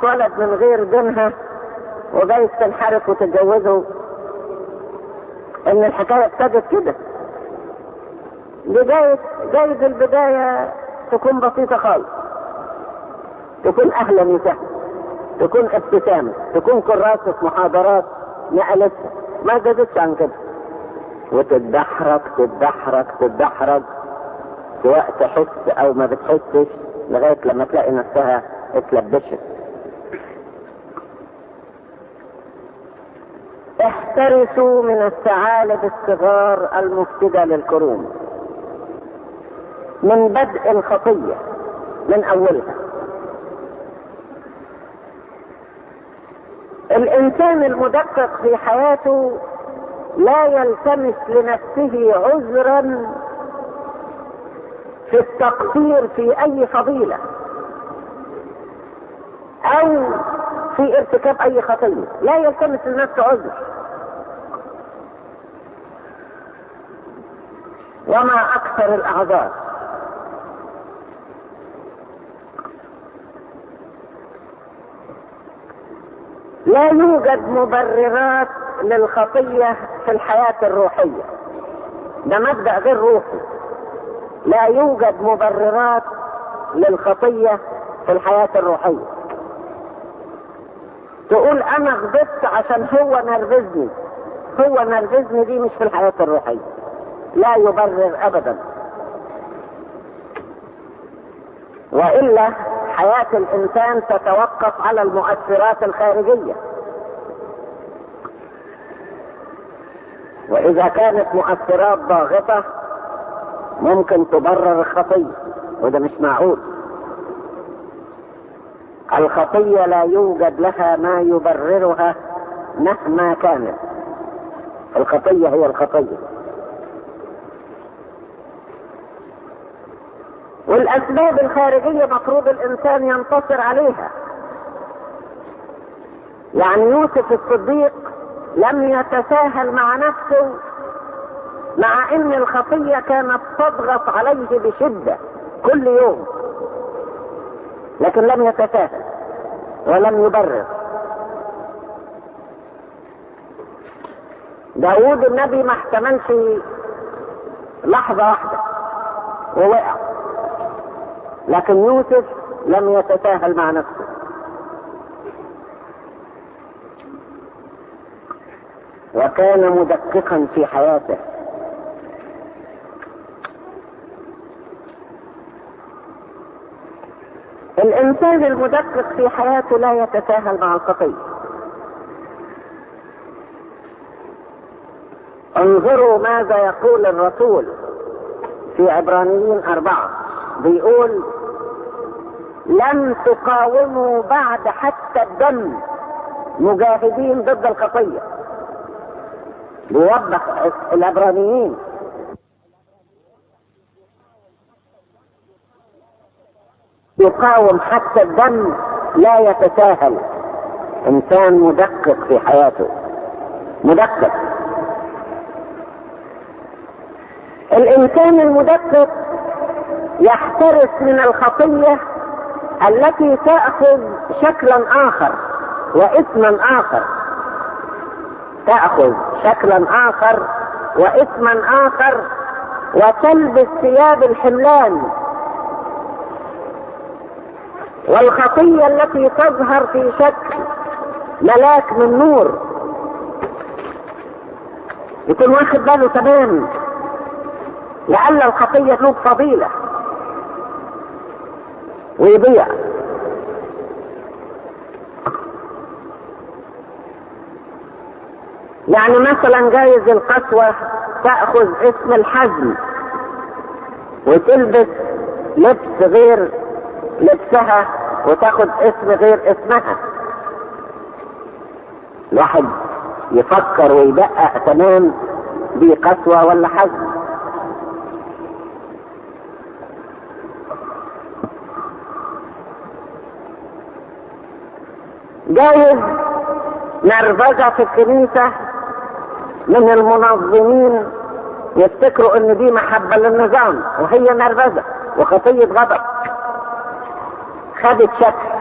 اتولد من غير دينها وجايز تنحرف وتتجوزه ان الحكايه ابتدت كده بدايه جايز البدايه تكون بسيطه خالص تكون اهلا وسهلا تكون ابتسامه تكون كراسه محاضرات نقلتها ما زادتش عن كده وتتدحرج تتدحرج تتدحرج سواء تحس او ما بتحسش لغايه لما تلاقي نفسها اتلبشت احترسوا من الثعالب الصغار المفسده للكروم من بدء الخطيه من اولها الانسان المدقق في حياته لا يلتمس لنفسه عذرا في التقصير في اي فضيله او في ارتكاب اي خطيه لا يلتمس لنفسه عذر وما اكثر الاعذار لا يوجد مبررات للخطيه في الحياه الروحيه ده مبدا غير روحي لا يوجد مبررات للخطيه في الحياه الروحيه تقول انا غضبت عشان هو نرفزني هو نرفزني دي مش في الحياه الروحيه لا يبرر ابدا والا حياه الانسان تتوقف على المؤثرات الخارجيه واذا كانت مؤثرات ضاغطه ممكن تبرر الخطيه وده مش معقول الخطيه لا يوجد لها ما يبررها مهما كانت الخطيه هي الخطيه والاسباب الخارجيه مفروض الانسان ينتصر عليها يعني يوسف الصديق لم يتساهل مع نفسه مع ان الخطيه كانت تضغط عليه بشده كل يوم لكن لم يتساهل ولم يبرر داود النبي ما احتملش لحظة واحدة ووقع لكن يوسف لم يتساهل مع نفسه وكان مدققا في حياته الانسان المدقق في حياته لا يتساهل مع الخطيه انظروا ماذا يقول الرسول في عبرانيين أربعة بيقول لم تقاوموا بعد حتى الدم مجاهدين ضد الخطية بيوضح العبرانيين يقاوم حتى الدم لا يتساهل انسان مدقق في حياته مدقق الانسان المدقق يحترس من الخطيه التي تاخذ شكلا اخر واثما اخر تاخذ شكلا اخر واثما اخر وتلبس ثياب الحملان والخطيه التي تظهر في شكل ملاك من نور يكون واخد باله تمام لعل الخطية له فضيلة ويضيع يعني مثلا جايز القسوة تأخذ اسم الحزم وتلبس لبس غير لبسها وتاخذ اسم غير اسمها الواحد يفكر ويدقق تمام دي قسوة ولا حزم جايز نرفزة في الكنيسة من المنظمين يفتكروا ان دي محبة للنظام وهي نرفزة وخطية غضب خدت شكل